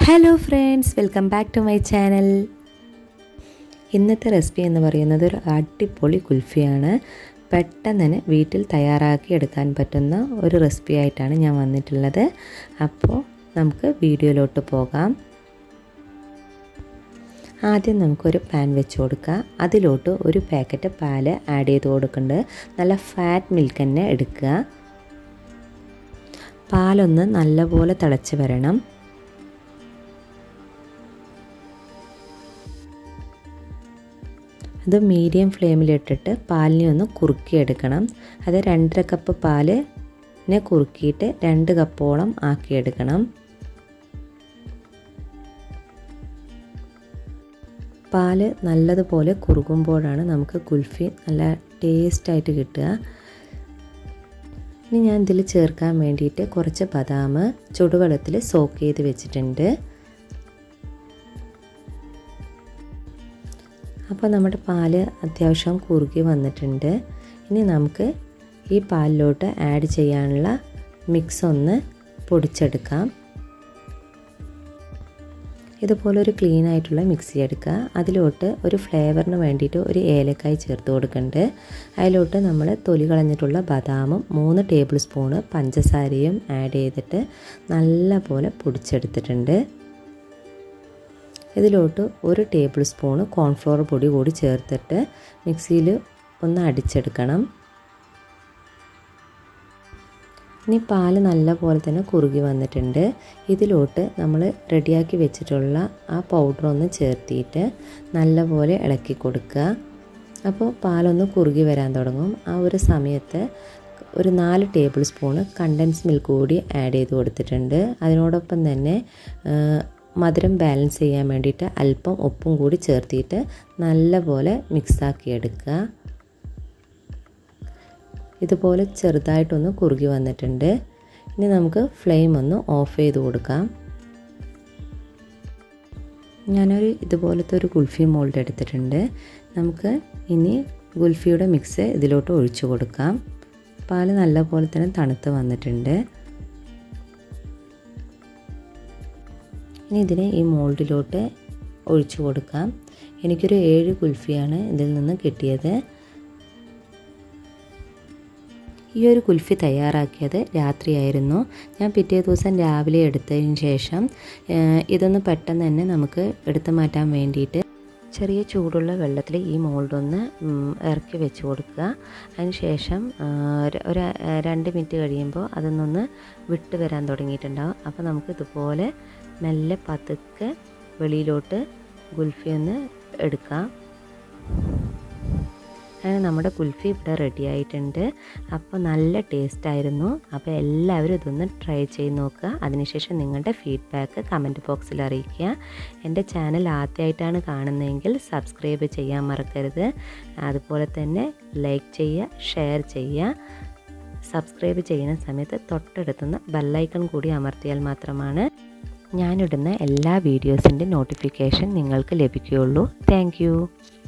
hello friends welcome back to my channel ഇന്നത്തെ recipe എന്ന് പറയുന്നത് ഒരു അടിപൊളി കുൽഫിയാണ് പെട്ടെന്ന് തന്നെ വീട്ടിൽ തയ്യാറാക്കി എടുക്കാൻ പറ്റുന്ന ഒരു റെസിപ്പി ആയിട്ടാണ് ഞാൻ വന്നിട്ടുള്ളത് അപ്പോൾ നമുക്ക് വീഡിയോയിലോട്ട് പോകാം ആദ്യം നമുക്കൊരു പാൻ വെച്ച് കൊടുക്കുക അതിലോട്ട് ഒരു പാക്കറ്റ് പാല് ആഡ് ചെയ്ത് കൊടുക്കുന്നുണ്ട് നല്ല ഫാറ്റ് മിൽക്ക് തന്നെ എടുക്കുക പാലൊന്ന് നല്ലപോലെ തിളച്ച് വരണം അത് മീഡിയം ഫ്ലെയിമിലിട്ടിട്ട് പാലിനെ ഒന്ന് കുറുക്കിയെടുക്കണം അത് രണ്ടര കപ്പ് പാലിനെ കുറുക്കിയിട്ട് രണ്ട് കപ്പോളം ആക്കിയെടുക്കണം പാല് നല്ലതുപോലെ കുറുകുമ്പോഴാണ് നമുക്ക് കുൽഫി നല്ല ടേസ്റ്റായിട്ട് കിട്ടുക ഇനി ഞാൻ ഇതിൽ ചേർക്കാൻ വേണ്ടിയിട്ട് കുറച്ച് ബദാം ചുടുവെള്ളത്തിൽ സോക്ക് ചെയ്ത് വെച്ചിട്ടുണ്ട് അപ്പോൾ നമ്മുടെ പാല് അത്യാവശ്യം കുറുകി വന്നിട്ടുണ്ട് ഇനി നമുക്ക് ഈ പാലിലോട്ട് ആഡ് ചെയ്യാനുള്ള മിക്സ് ഒന്ന് പൊടിച്ചെടുക്കാം ഇതുപോലെ ഒരു ക്ലീൻ ആയിട്ടുള്ള മിക്സി എടുക്കുക അതിലോട്ട് ഒരു ഫ്ലേവറിന് വേണ്ടിയിട്ട് ഒരു ഏലക്കായ് ചേർത്ത് കൊടുക്കുന്നുണ്ട് അതിലോട്ട് നമ്മൾ തൊലി കളഞ്ഞിട്ടുള്ള ബദാമും മൂന്ന് ടേബിൾ സ്പൂണ് പഞ്ചസാരയും ആഡ് ചെയ്തിട്ട് നല്ല പോലെ പൊടിച്ചെടുത്തിട്ടുണ്ട് ഇതിലോട്ട് ഒരു ടേബിൾ സ്പൂണ് കോൺഫ്ലോർ പൊടി കൂടി ചേർത്തിട്ട് മിക്സിയിൽ ഒന്ന് അടിച്ചെടുക്കണം ഇനി പാല് നല്ല പോലെ തന്നെ കുറുകി വന്നിട്ടുണ്ട് ഇതിലോട്ട് നമ്മൾ റെഡിയാക്കി വെച്ചിട്ടുള്ള ആ പൗഡർ ഒന്ന് ചേർത്തിയിട്ട് നല്ലപോലെ ഇളക്കി കൊടുക്കുക അപ്പോൾ പാലൊന്ന് കുറുകി വരാൻ തുടങ്ങും ആ ഒരു സമയത്ത് ഒരു നാല് ടേബിൾ സ്പൂണ് കണ്ടൻസ് മിൽക്ക് കൂടി ആഡ് ചെയ്ത് കൊടുത്തിട്ടുണ്ട് അതിനോടൊപ്പം തന്നെ മധുരം ബാലൻസ് ചെയ്യാൻ വേണ്ടിയിട്ട് അല്പം ഉപ്പും കൂടി ചേർത്തിട്ട് നല്ലപോലെ മിക്സാക്കി എടുക്കുക ഇതുപോലെ ചെറുതായിട്ടൊന്ന് കുറുകി വന്നിട്ടുണ്ട് ഇനി നമുക്ക് ഫ്ലെയിം ഒന്ന് ഓഫ് ചെയ്ത് കൊടുക്കാം ഞാനൊരു ഇതുപോലത്തെ ഒരു കുൽഫി മോൾഡ് എടുത്തിട്ടുണ്ട് നമുക്ക് ഇനി ഗുൽഫിയുടെ മിക്സ് ഇതിലോട്ട് ഒഴിച്ചു കൊടുക്കാം പാല് നല്ലപോലെ തന്നെ തണുത്ത് വന്നിട്ടുണ്ട് ഇനി ഇതിനെ ഈ മോൾഡിലോട്ട് ഒഴിച്ചു കൊടുക്കാം എനിക്കൊരു ഏഴ് കുൽഫിയാണ് ഇതിൽ നിന്ന് കിട്ടിയത് ഈ ഒരു കുൽഫി തയ്യാറാക്കിയത് രാത്രിയായിരുന്നു ഞാൻ പിറ്റേ ദിവസം രാവിലെ എടുത്തതിന് ശേഷം ഇതൊന്ന് പെട്ടെന്ന് തന്നെ നമുക്ക് എടുത്തു മാറ്റാൻ വേണ്ടിയിട്ട് ചെറിയ ചൂടുള്ള വെള്ളത്തിൽ ഈ മോൾഡൊന്ന് ഇറക്കി വെച്ച് കൊടുക്കുക അതിന് ശേഷം ഒരു രണ്ട് മിനിറ്റ് കഴിയുമ്പോൾ അതൊന്നൊന്ന് വിട്ട് വരാൻ തുടങ്ങിയിട്ടുണ്ടാവും അപ്പോൾ നമുക്ക് ഇതുപോലെ മെല്ലെ പതുക്കെ വെളിയിലോട്ട് ഗുൽഫി ഒന്ന് എടുക്കാം അങ്ങനെ നമ്മുടെ കുൽഫി ഇവിടെ റെഡി ആയിട്ടുണ്ട് അപ്പോൾ നല്ല ടേസ്റ്റ് ആയിരുന്നു അപ്പോൾ എല്ലാവരും ഇതൊന്ന് ട്രൈ ചെയ്ത് നോക്കുക അതിനുശേഷം നിങ്ങളുടെ ഫീഡ്ബാക്ക് കമൻറ്റ് ബോക്സിൽ അറിയിക്കുക എൻ്റെ ചാനൽ ആദ്യമായിട്ടാണ് കാണുന്നതെങ്കിൽ സബ്സ്ക്രൈബ് ചെയ്യാൻ മറക്കരുത് അതുപോലെ തന്നെ ലൈക്ക് ചെയ്യുക ഷെയർ ചെയ്യുക സബ്സ്ക്രൈബ് ചെയ്യുന്ന സമയത്ത് തൊട്ടടുത്തുനിന്ന് ബെല്ലൈക്കൺ കൂടി അമർത്തിയാൽ മാത്രമാണ് ഞാനിടുന്ന എല്ലാ വീഡിയോസിൻ്റെ നോട്ടിഫിക്കേഷൻ നിങ്ങൾക്ക് ലഭിക്കുകയുള്ളൂ താങ്ക്